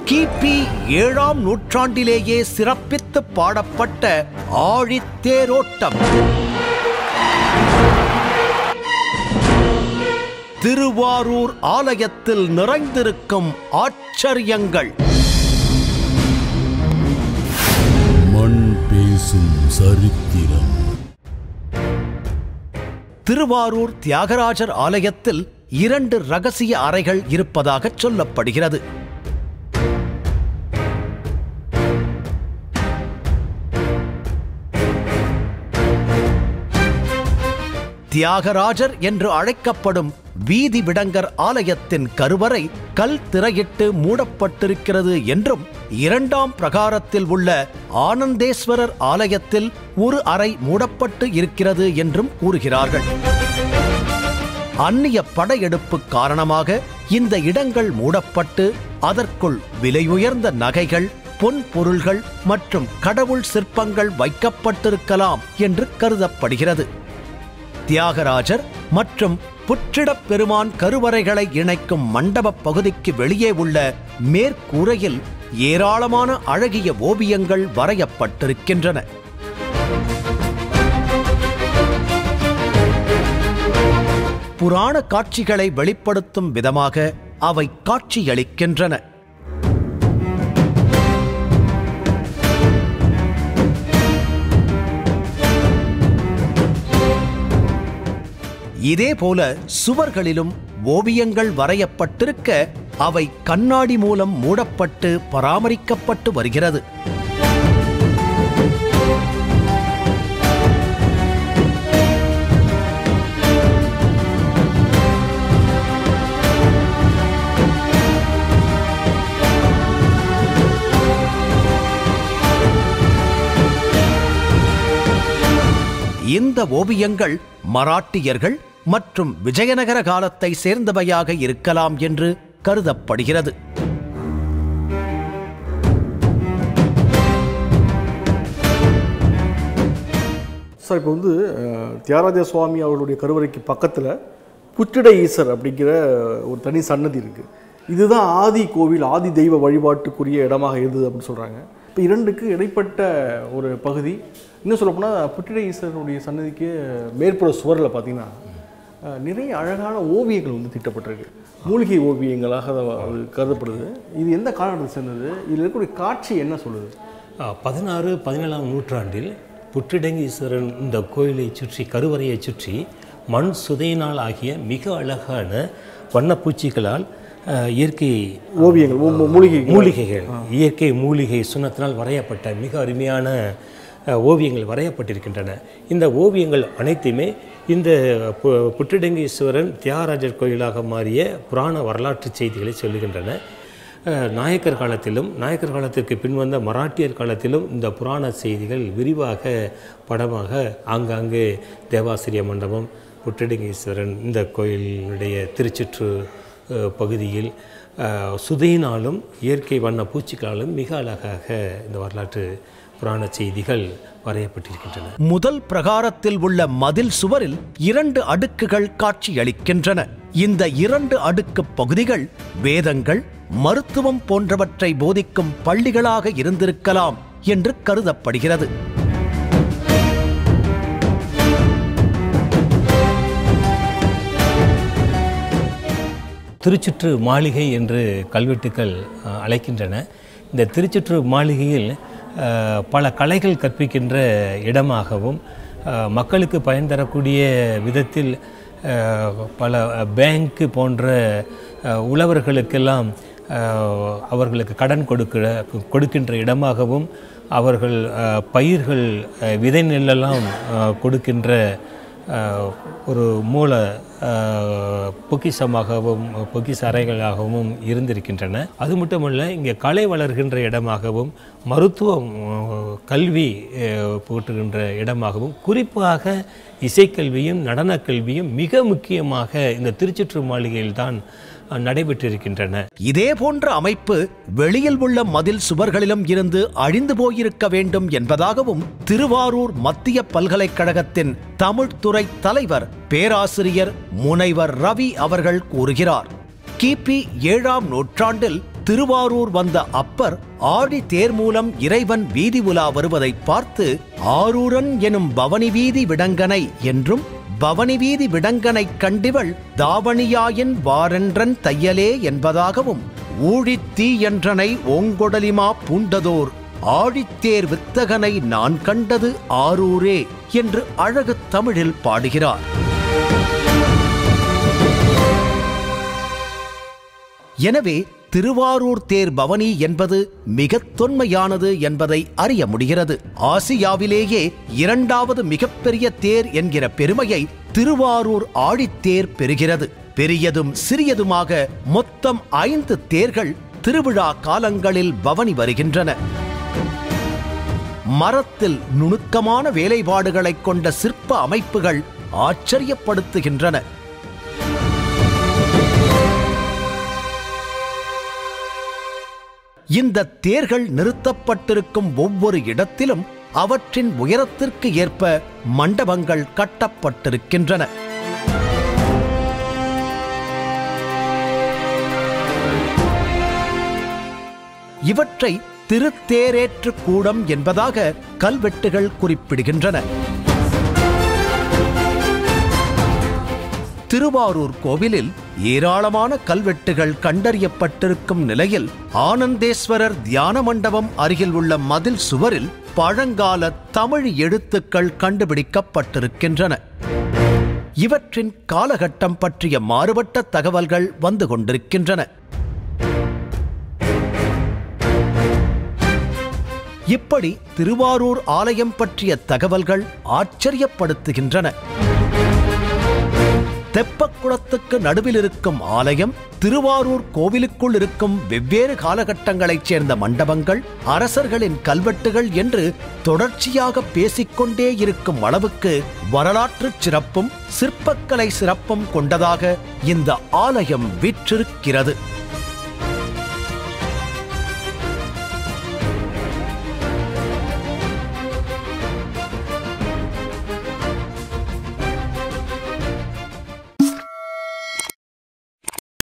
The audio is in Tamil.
கிபி ஏழாம் நூற்றாண்டிலேயே சிறப்பித்து பாடப்பட்ட ஆழித்தேரோட்டம் திருவாரூர் ஆலயத்தில் நிறைந்திருக்கும் ஆச்சரியங்கள் மண் பேசும் சரித்திரம் திருவாரூர் தியாகராஜர் ஆலயத்தில் இரண்டு ரகசிய அறைகள் இருப்பதாக சொல்லப்படுகிறது தியாகராஜர் என்று அழைக்கப்படும் வீதி விடங்கர் ஆலயத்தின் கருவறை கல் திரையிட்டு மூடப்பட்டிருக்கிறது என்றும் இரண்டாம் பிரகாரத்தில் உள்ள ஆனந்தேஸ்வரர் ஆலயத்தில் ஒரு அறை மூடப்பட்டு இருக்கிறது என்றும் கூறுகிறார்கள் அந்நிய படையெடுப்பு காரணமாக இந்த இடங்கள் மூடப்பட்டு அதற்குள் விலையுயர்ந்த நகைகள் பொன் பொருள்கள் மற்றும் கடவுள் சிற்பங்கள் வைக்கப்பட்டிருக்கலாம் என்று கருதப்படுகிறது தியாகராஜர் மற்றும் புற்றிடப் பெருமான் கருவறைகளை இணைக்கும் மண்டபப் பகுதிக்கு வெளியே உள்ள மேற்கூரையில் ஏராளமான அழகிய ஓவியங்கள் வரையப்பட்டிருக்கின்றன புராண காட்சிகளை வெளிப்படுத்தும் விதமாக அவை காட்சியளிக்கின்றன இதேபோல சுவர்களிலும் ஓவியங்கள் வரையப்பட்டிருக்க அவை கண்ணாடி மூலம் மூடப்பட்டு பராமரிக்கப்பட்டு வருகிறது இந்த ஓவியங்கள் மராட்டியர்கள் மற்றும் விஜயநகர காலத்தை சேர்ந்தவையாக இருக்கலாம் என்று கருதப்படுகிறது சார் இப்போ வந்து அஹ், தியாகராஜ சுவாமி அவர்களுடைய கருவறைக்கு பக்கத்தில் புற்றிடை ஈசர் அப்படிங்கிற ஒரு தனி சன்னதி இருக்குது இதுதான் ஆதி கோவில் ஆதி தெய்வ வழிபாட்டுக்குரிய இடமாக இருந்தது அப்படின்னு சொல்கிறாங்க இப்போ இரண்டுக்கு இடைப்பட்ட ஒரு பகுதி இன்னும் சொல்லப்போனால் புற்றிடை ஈஸ்வரனுடைய சன்னதிக்கு மேற்புற சுவரில் பார்த்தீங்கன்னா அஹ், நிறைய அழகான ஓவியங்கள் வந்து தீட்டப்பட்டிருக்கு மூலிகை ஓவியங்களாக அது அது கருதப்படுது இது எந்த காலகட்டத்தை சேர்ந்தது இதில் இருக்கக்கூடிய காட்சி என்ன சொல்லுது பதினாறு பதினேழாம் நூற்றாண்டில் புற்றிடங்கீஸ்வரன் இந்த கோயிலை சுற்றி கருவறையை சுற்றி மண் சுதையினால் ஆகிய மிக அழகான வண்ணப்பூச்சிகளால் அஹ், இயற்கை ஓவியங்கள் மூ- மூ- மூலிகை மூலிகைகள் இயற்கை மூலிகை சுண்ணத்தினால் வரையப்பட்ட மிக அருமையான அஹ், ஓவியங்கள் வரையப்பட்டிருக்கின்றன இந்த ஓவியங்கள் அனைத்துமே இந்த பு- புற்றிடங்கீஸ்வரன் தியாகராஜர் கோயிலாக மாறிய புராண வரலாற்று செய்திகளை சொல்லுகின்றன அஹ், நாயக்கர் காலத்திலும் நாயக்கர் காலத்திற்கு பின்வந்த மராட்டியர் காலத்திலும் இந்த புராண செய்திகள் விரிவாக படமாக ஆங்காங்கே தேவாசிரிய மண்டபம் புற்றிடங்கீஸ்வரன் இந்த கோயிலினுடைய திருச்சுற்று அஹ், பகுதியில் அஹ், சுதையினாலும் இயற்கை வண்ண பூச்சிகளாலும் மிக அழகாக இந்த வரலாற்று புராண செய்திகள் வரையப்பட்டிருக்கின்றன முதல் பிரகாரத்தில் உள்ள மதில் சுவரில் இரண்டு அடுக்குகள் காட்சியளிக்கின்றன இந்த இரண்டு அடுக்கு பகுதிகள் வேதங்கள் மருத்துவம் போன்றவற்றை போதிக்கும் பள்ளிகளாக இருந்திருக்கலாம் என்று கருதப்படுகிறது திருச்சுற்று மாளிகை என்று கல்வெட்டுக்கள் அஹ், அழைக்கின்றன இந்த திருச்சுற்று மாளிகையில் அஹ், பல கலைகள் கற்பிக்கின்ற இடமாகவும் அஹ், மக்களுக்கு பயன் தரக்கூடிய விதத்தில் அஹ், பல பேங்க் போன்ற அஹ், உழவர்களுக்கெல்லாம் அஹ், அவர்களுக்கு கடன் கொடுக்கிற கொடுக்கின்ற இடமாகவும் அவர்கள் அஹ், பயிர்கள் அஹ், விதை நெல்லெல்லாம் அஹ், கொடுக்கின்ற அஹ், ஒரு மூல அஹ், பொக்கிஷமாகவும் பொக்கிஷ அறைகளாகவும் இருந்திருக்கின்றன அது மட்டுமல்ல இங்கே கலை வளர்கின்ற இடமாகவும் மருத்துவம் அஹ், கல்வி அஹ், போற்றுகின்ற இடமாகவும் குறிப்பாக இசைக்கல்வியும் நடனக்கல்வியும் மிக முக்கியமாக இந்த திருச்சுற்று மாளிகையில்தான் அஹ், நடைபெற்றிருக்கின்றன இதே போன்ற அமைப்பு வெளியில் உள்ள மதில் சுவர்களிலும் இருந்து அழிந்து போயிருக்க வேண்டும் என்பதாகவும் திருவாரூர் மத்திய பல்கலைக்கழகத்தின் தமிழ்துறை தலைவர் பேராசிரியர் முனைவர் ரவி அவர்கள் கூறுகிறார் கிபி ஏழாம் நூற்றாண்டில் திருவாரூர் வந்த அப்பர் ஆடி தேர் மூலம் இறைவன் வீதி உலா வருவதை பார்த்து ஆரூரன் எனும் பவனி வீதி விடங்கனை என்றும் பவனி வீதி விடங்கனைக் கண்டிவள் தாவணியாயின் வாரென்றன் தையலே என்பதாகவும் ஊழித்தீ என்றனை ஓங்கொடலிமா பூண்டதோர் ஆழித்தேர் வித்தகனை நான் கண்டது ஆரூரே என்று அழகு தமிழில் பாடுகிறார் எனவே திருவாரூர் தேர் பவனி என்பது மிகத் தொன்மையானது என்பதை அறிய முடிகிறது ஆசியாவிலேயே இரண்டாவது மிகப்பெரிய தேர் என்கிற பெருமையை திருவாரூர் ஆழித்தேர் பெறுகிறது பெரியதும் சிறியதுமாக மொத்தம் ஐந்து தேர்கள் திருவிழா காலங்களில் பவனி வருகின்றன மரத்தில் நுணுக்கமான வேலைப்பாடுகளைக் கொண்ட சிற்ப அமைப்புகள் ஆச்சரியப்படுத்துகின்றன இந்த தேர்கள் நிறுத்தப்பட்டிருக்கும் ஒவ்வொரு இடத்திலும் அவற்றின் உயரத்திற்கு ஏற்ப மண்டபங்கள் கட்டப்பட்டிருக்கின்றன இவற்றை திருத்தேரேற்று கூடம் என்பதாக கல்வெட்டுகள் குறிப்பிடுகின்றன திருவாரூர் கோவிலில் ஏராளமான கல்வெட்டுகள் கண்டறியப்பட்டிருக்கும் நிலையில் ஆனந்தேஸ்வரர் தியான மண்டபம் அருகில் உள்ள மதில் சுவரில் பழங்கால தமிழ் எழுத்துக்கள் கண்டுபிடிக்கப்பட்டிருக்கின்றன இவற்றின் காலகட்டம் பற்றிய மாறுபட்ட தகவல்கள் வந்து கொண்டிருக்கின்றன இப்படி திருவாரூர் ஆலயம் பற்றிய தகவல்கள் ஆச்சரியப்படுத்துகின்றன தெப்பக்குளத்துக்கு நடுவில் இருக்கும் ஆலயம் திருவாரூர் கோவிலுக்குள் இருக்கும் வெவ்வேறு காலகட்டங்களைச் சேர்ந்த மண்டபங்கள் அரசர்களின் கல்வெட்டுகள் என்று தொடர்ச்சியாக பேசிக்கொண்டே இருக்கும் அளவுக்கு வரலாற்றுச் சிறப்பும் சிற்பக்கலை சிறப்பும் கொண்டதாக இந்த ஆலயம் விற்றிருக்கிறது